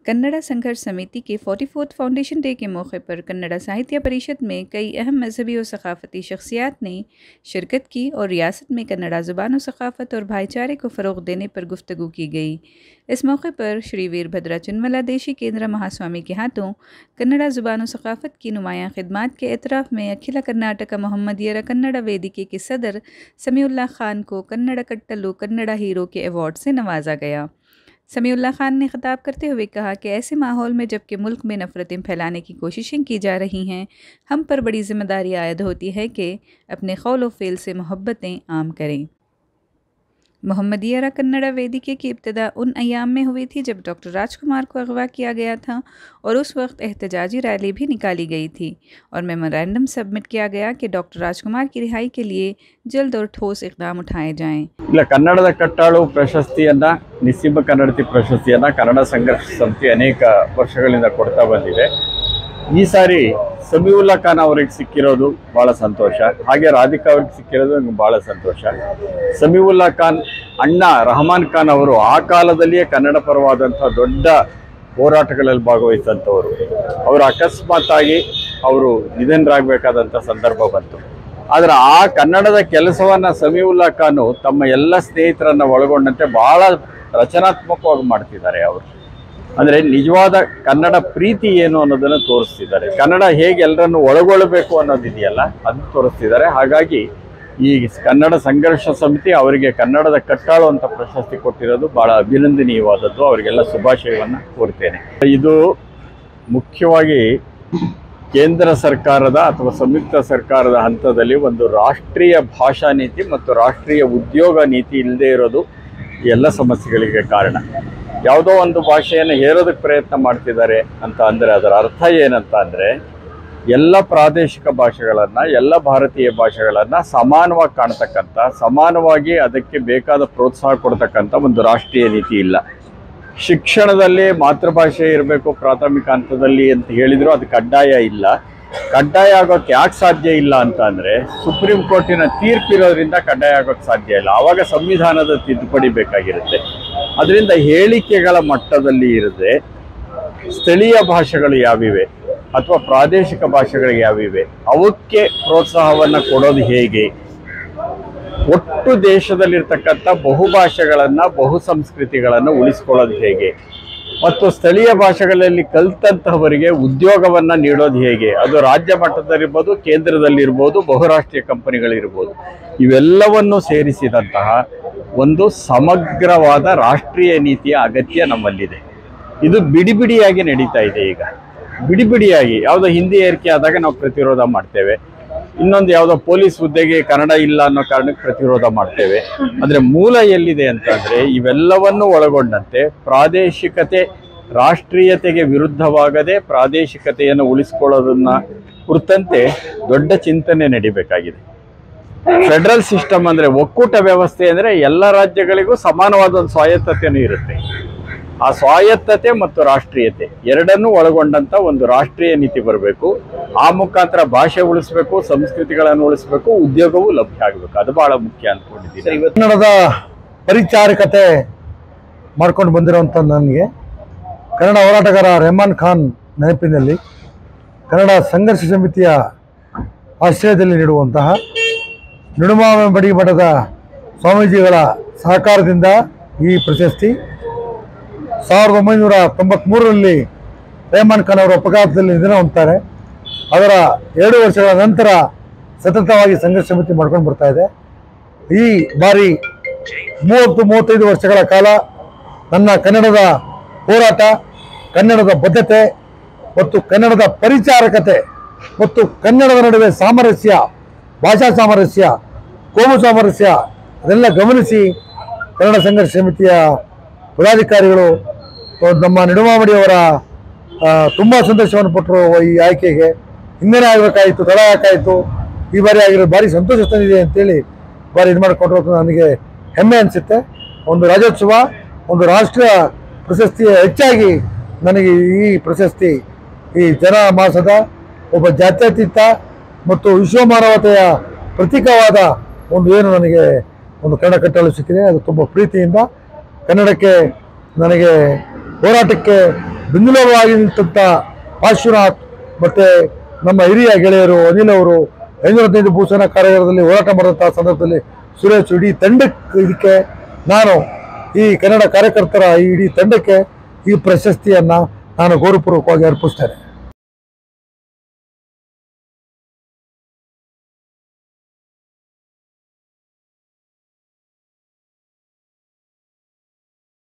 कन्नड़ा संघर्ष समिति के 44th फाउंडेशन डे के मौके पर कन्नड़ा साहित्य परिषद में कई अहम मजहबी और सकाफती शख्सियात ने शिरकत की और रियासत में कन्नड़ा ज़ुबान और सकाफत और भाईचारे को फ़रोग देने पर गुफ्तगू की गई इस मौके पर श्री वीरभद्रा चुनमला देशी केंद्र महास्वामी के हाथों कन्नड़ा ज़ुबान और सकाफत की नुमायाँ खदमात के एतराफ़ में अखिला कर्नाटक मोहम्मदियरा कन्नड़ा वेदिके के सदर समीउल्लाह खान को कन्नड़ा कट्टलू कन्नड़ा हीरो के अवार्ड से नवाजा गया समीउल्लाह खान ने खिताब करते हुए कहा कि ऐसे माहौल में जबकि मुल्क में नफ़रतें फैलाने की कोशिशें की जा रही हैं हम पर बड़ी ज़िम्मेदारी आयद होती है कि अपने कौल व फ़ेल से मोहब्बतें आम करें मोहम्मदियरा कन्नड़ा वेदिके की इब्तदा उन अयाम में हुई थी जब डॉक्टर राजकुमार को अगवा किया गया था और उस वक्त एहतजाजी रैली भी निकाली गई थी और मेमोरेंडम सबमिट किया गया कि डॉक्टर राजकुमार की रिहाई के लिए जल्द और ठोस इकदाम उठाए जाएं ಇಲ್ಲ ಕನ್ನಡದ ಕಟ್ಟಾಳು ಪ್ರಶಸ್ತಿಯನ್ನ ನಿಸ್ಸಿಂಬ ಕನ್ನಡತಿ ಪ್ರಶಸ್ತಿಯನ್ನ ಕನ್ನಡ ಸಂಘರ್ಷ ಸಮಿತಿ ಅನೇಕ ವರ್ಷಗಳಿಂದ ಕೊಡ್ತಾ ಬಂದಿದೆ ಈ ಸಾರಿ ಸಮೀವುಲ್ಲಾ ಖಾನ್ ಅವರಿಗೆ ಸಿಕ್ಕಿರೋದು ಬಹಳ ಸಂತೋಷ ಹಾಗೆ ರಾಧಿಕಾ ಅವ್ರಿಗೆ ಸಿಕ್ಕಿರೋದು ನಂಗೆ ಬಹಳ ಸಂತೋಷ ಸಮೀವುಲ್ಲಾ ಖಾನ್ ಅಣ್ಣ ರಹಮಾನ್ ಖಾನ್ ಅವರು ಆ ಕಾಲದಲ್ಲಿಯೇ ಕನ್ನಡ ಪರವಾದಂಥ ದೊಡ್ಡ ಹೋರಾಟಗಳಲ್ಲಿ ಭಾಗವಹಿಸಿದಂಥವರು ಅವರು ಅಕಸ್ಮಾತ್ತಾಗಿ ಅವರು ನಿಧನರಾಗಬೇಕಾದಂಥ ಸಂದರ್ಭ ಬಂತು ಆದ್ರೆ ಆ ಕನ್ನಡದ ಕೆಲಸವನ್ನ ಸಮೀವುಲ್ಲಾ ಖಾನು ತಮ್ಮ ಎಲ್ಲ ಸ್ನೇಹಿತರನ್ನ ಒಳಗೊಂಡಂತೆ ಬಹಳ ರಚನಾತ್ಮಕವಾಗಿ ಮಾಡ್ತಿದ್ದಾರೆ ಅವರು ಅಂದ್ರೆ ನಿಜವಾದ ಕನ್ನಡ ಪ್ರೀತಿ ಏನು ಅನ್ನೋದನ್ನ ತೋರಿಸ್ತಿದ್ದಾರೆ ಕನ್ನಡ ಹೇಗೆ ಎಲ್ಲರನ್ನು ಒಳಗೊಳ್ಳಬೇಕು ಅನ್ನೋದಿದೆಯಲ್ಲ ಅದನ್ನ ತೋರಿಸ್ತಿದ್ದಾರೆ ಹಾಗಾಗಿ ಈ ಕನ್ನಡ ಸಂಘರ್ಷ ಸಮಿತಿ ಅವರಿಗೆ ಕನ್ನಡದ ಕಟ್ಟಾಳು ಅಂತ ಪ್ರಶಸ್ತಿ ಕೊಟ್ಟಿರೋದು ಬಹಳ ಅಭಿನಂದನೀಯವಾದದ್ದು ಅವರಿಗೆಲ್ಲ ಶುಭಾಶಯವನ್ನ ಕೋರ್ತೇನೆ ಇದು ಮುಖ್ಯವಾಗಿ ಕೇಂದ್ರ ಸರ್ಕಾರದ ಅಥವಾ ಸಂಯುಕ್ತ ಸರ್ಕಾರದ ಹಂತದಲ್ಲಿ ಒಂದು ರಾಷ್ಟ್ರೀಯ ಭಾಷಾ ನೀತಿ ಮತ್ತು ರಾಷ್ಟ್ರೀಯ ಉದ್ಯೋಗ ನೀತಿ ಇಲ್ಲದೆ ಇರೋದು ಈ ಎಲ್ಲ ಸಮಸ್ಯೆಗಳಿಗೆ ಕಾರಣ ಯಾವುದೋ ಒಂದು ಭಾಷೆಯನ್ನು ಹೇರೋದಕ್ಕೆ ಪ್ರಯತ್ನ ಮಾಡ್ತಿದ್ದಾರೆ ಅಂತ ಅಂದರೆ ಅದರ ಅರ್ಥ ಏನಂತ ಅಂದರೆ ಎಲ್ಲ ಪ್ರಾದೇಶಿಕ ಭಾಷೆಗಳನ್ನು ಎಲ್ಲ ಭಾರತೀಯ ಭಾಷೆಗಳನ್ನು ಸಮಾನವಾಗಿ ಕಾಣ್ತಕ್ಕಂಥ ಸಮಾನವಾಗಿ ಅದಕ್ಕೆ ಬೇಕಾದ ಪ್ರೋತ್ಸಾಹ ಕೊಡ್ತಕ್ಕಂಥ ಒಂದು ರಾಷ್ಟ್ರೀಯ ನೀತಿ ಇಲ್ಲ ಶಿಕ್ಷಣದಲ್ಲಿ ಮಾತೃಭಾಷೆ ಇರಬೇಕು ಪ್ರಾಥಮಿಕ ಹಂತದಲ್ಲಿ ಅಂತ ಹೇಳಿದ್ರು ಅದು ಕಡ್ಡಾಯ ಇಲ್ಲ ಕಡ್ಡಾಯ ಆಗೋಕ್ಕೆ ಯಾಕೆ ಸಾಧ್ಯ ಇಲ್ಲ ಅಂತ ಅಂದರೆ ಸುಪ್ರೀಂ ಕೋರ್ಟಿನ ತೀರ್ಪಿರೋದ್ರಿಂದ ಕಡ್ಡಾಯ ಆಗೋಕ್ಕೆ ಸಾಧ್ಯ ಇಲ್ಲ ಆವಾಗ ಸಂವಿಧಾನದ ತಿದ್ದುಪಡಿ ಬೇಕಾಗಿರುತ್ತೆ ಅದರಿಂದ ಹೇಳಿಕೆಗಳ ಮಟ್ಟದಲ್ಲಿ ಇರದೆ ಸ್ಥಳೀಯ ಭಾಷೆಗಳು ಯಾವಿವೆ ಅಥವಾ ಪ್ರಾದೇಶಿಕ ಭಾಷೆಗಳು ಯಾವಿವೆ ಅವಕ್ಕೆ ಪ್ರೋತ್ಸಾಹವನ್ನು ಕೊಡೋದು ಹೇಗೆ ಒಟ್ಟು ದೇಶದಲ್ಲಿರ್ತಕ್ಕಂಥ ಬಹುಭಾಷೆಗಳನ್ನ ಬಹು ಸಂಸ್ಕೃತಿಗಳನ್ನು ಉಳಿಸ್ಕೊಳ್ಳೋದು ಹೇಗೆ ಮತ್ತು ಸ್ಥಳೀಯ ಭಾಷೆಗಳಲ್ಲಿ ಕಲ್ತಂತಹವರಿಗೆ ಉದ್ಯೋಗವನ್ನ ನೀಡೋದು ಹೇಗೆ ಅದು ರಾಜ್ಯ ಮಟ್ಟದಲ್ಲಿರ್ಬೋದು ಕೇಂದ್ರದಲ್ಲಿರ್ಬೋದು ಬಹುರಾಷ್ಟ್ರೀಯ ಕಂಪನಿಗಳಿರ್ಬೋದು ಇವೆಲ್ಲವನ್ನು ಸೇರಿಸಿದಂತಹ ಒಂದು ಸಮಗ್ರವಾದ ರಾಷ್ಟ್ರೀಯ ನೀತಿಯ ಅಗತ್ಯ ನಮ್ಮಲ್ಲಿದೆ ಇದು ಬಿಡಿ ಬಿಡಿಯಾಗಿ ನಡೀತಾ ಇದೆ ಈಗ ಬಿಡಿ ಬಿಡಿಯಾಗಿ ಯಾವುದೋ ಹಿಂದಿ ಏರಿಕೆ ಆದಾಗ ನಾವು ಪ್ರತಿರೋಧ ಮಾಡ್ತೇವೆ ಇನ್ನೊಂದು ಯಾವುದೋ ಪೊಲೀಸ್ ಹುದ್ದೆಗೆ ಕನ್ನಡ ಇಲ್ಲ ಅನ್ನೋ ಕಾರಣಕ್ಕೆ ಪ್ರತಿರೋಧ ಮಾಡ್ತೇವೆ ಅಂದ್ರೆ ಮೂಲ ಎಲ್ಲಿದೆ ಅಂತಂದ್ರೆ ಇವೆಲ್ಲವನ್ನು ಒಳಗೊಂಡಂತೆ ಪ್ರಾದೇಶಿಕತೆ ರಾಷ್ಟ್ರೀಯತೆಗೆ ವಿರುದ್ಧವಾಗದೆ ಪ್ರಾದೇಶಿಕತೆಯನ್ನು ಉಳಿಸ್ಕೊಳ್ಳೋದನ್ನ ಕುರಿತಂತೆ ದೊಡ್ಡ ಚಿಂತನೆ ನಡಿಬೇಕಾಗಿದೆ ಫೆಡರಲ್ ಸಿಸ್ಟಮ್ ಅಂದ್ರೆ ಒಕ್ಕೂಟ ವ್ಯವಸ್ಥೆ ಅಂದ್ರೆ ಎಲ್ಲ ರಾಜ್ಯಗಳಿಗೂ ಸಮಾನವಾದ ಒಂದು ಸ್ವಾಯತ್ತತೆನೂ ಇರುತ್ತೆ ಆ ಸ್ವಾಯತ್ತತೆ ಮತ್ತು ರಾಷ್ಟ್ರೀಯತೆ ಎರಡನ್ನೂ ಒಳಗೊಂಡಂತ ಒಂದು ರಾಷ್ಟ್ರೀಯ ನೀತಿ ಬರಬೇಕು ಆ ಮುಖಾಂತರ ಭಾಷೆ ಉಳಿಸ್ಬೇಕು ಸಂಸ್ಕೃತಿಗಳನ್ನು ಉಳಿಸ್ಬೇಕು ಉದ್ಯೋಗವೂ ಲಭ್ಯ ಆಗಬೇಕು ಅದು ಬಹಳ ಮುಖ್ಯ ಅನ್ಕೊಂಡಿದ್ದೀನಿ ಕನ್ನಡದ ಪರಿಚಾರಕತೆ ಮಾಡ್ಕೊಂಡು ಬಂದಿರುವಂಥ ನನಗೆ ಕನ್ನಡ ಹೋರಾಟಗಾರ ರೆಹಮಾನ್ ಖಾನ್ ನೆನಪಿನಲ್ಲಿ ಕನ್ನಡ ಸಂಘರ್ಷ ಸಮಿತಿಯ ಆಶ್ರಯದಲ್ಲಿ ನೀಡುವಂತಹ ನಿಡುಮಾವ ಬಡಿ ಮಠದ ಸ್ವಾಮೀಜಿಗಳ ಸಹಕಾರದಿಂದ ಈ ಪ್ರಶಸ್ತಿ ಸಾವಿರದ ಒಂಬೈನೂರ ತೊಂಬತ್ತ್ಮೂರರಲ್ಲಿ ರೆಹಮಾನ್ ಖಾನ್ ಅವರ ಅಪಘಾತದಲ್ಲಿ ನಿಧನ ಹೊಂದ್ತಾರೆ ಅದರ ಎರಡು ವರ್ಷಗಳ ನಂತರ ಸತತವಾಗಿ ಸಂಘರ್ಷ ಸಮಿತಿ ಮಾಡ್ಕೊಂಡು ಬರ್ತಾ ಇದೆ ಈ ಬಾರಿ ಮೂವತ್ತು ಮೂವತ್ತೈದು ವರ್ಷಗಳ ಕಾಲ ನನ್ನ ಕನ್ನಡದ ಹೋರಾಟ ಕನ್ನಡದ ಬದ್ಧತೆ ಮತ್ತು ಕನ್ನಡದ ಪರಿಚಾರಕತೆ ಮತ್ತು ಕನ್ನಡದ ನಡುವೆ ಸಾಮರಸ್ಯ ಭಾಷಾ ಸಾಮರಸ್ಯ ಕೋಮು ಸಾಮರಸ್ಯ ಅದೆಲ್ಲ ಗಮನಿಸಿ ಕನ್ನಡ ಸಂಘರ್ಷ ಸಮಿತಿಯ ಪದಾಧಿಕಾರಿಗಳು ಆ, ನಮ್ಮ ನಿಡುಮಾಮಡಿಯವರ ತುಂಬ ಸಂತೋಷವನ್ನು ಪಟ್ಟರು ಈ ಆಯ್ಕೆಗೆ ಹಿಂಗೇನೆ ಆಗಬೇಕಾಯಿತು ತಡ ಯಾಕಾಯಿತು ಈ ಬಾರಿ ಆಗಿರೋ ಭಾರಿ ಸಂತೋಷ ತಂದಿದೆ ಅಂತೇಳಿ ಬಾರಿ ಇದು ಮಾಡಿಕೊಂಡ್ರು ನನಗೆ ಹೆಮ್ಮೆ ಅನಿಸುತ್ತೆ ಒಂದು ರಾಜ್ಯೋತ್ಸವ ಒಂದು ರಾಷ್ಟ್ರೀಯ ಪ್ರಶಸ್ತಿಯ ಹೆಚ್ಚಾಗಿ ನನಗೆ ಈ ಪ್ರಶಸ್ತಿ ಈ ಜನ ಮಾಸದ ಒಬ್ಬ ಜಾತ್ಯತೀತ ಮತ್ತು ವಿಶ್ವ ಮಾನವತೆಯ ಪ್ರತೀಕವಾದ ಒಂದು ಏನು ನನಗೆ ಒಂದು ಕನ್ನಡ ಕಟ್ಟಲು ಸಿಕ್ಕಿದೆ ಅದು ತುಂಬ ಪ್ರೀತಿಯಿಂದ ಕನ್ನಡಕ್ಕೆ ನನಗೆ ಹೋರಾಟಕ್ಕೆ ಬೆನ್ನೆಲುಬಾಗಿ ನಿಂತಂಥ ಪಾರ್ಶ್ವನಾಥ್ ಮತ್ತು ನಮ್ಮ ಹಿರಿಯ ಗೆಳೆಯರು ಅನಿಲ್ ಅವರು ಐನೂರ ಹದಿನೈದು ಭೂಷಣ ಕಾರ್ಯಾಗಾರದಲ್ಲಿ ಹೋರಾಟ ಮಾಡಿದಂಥ ಸಂದರ್ಭದಲ್ಲಿ ಸುರೇಶ್ ಇಡೀ ತಂಡಕ್ಕೆ ಇದಕ್ಕೆ ನಾನು ಈ ಕನ್ನಡ ಕಾರ್ಯಕರ್ತರ ಈ ಇಡೀ ತಂಡಕ್ಕೆ ಈ ಪ್ರಶಸ್ತಿಯನ್ನು ನಾನು ಗೌರವಪೂರ್ವಕವಾಗಿ ಅರ್ಪಿಸ್ತೇನೆ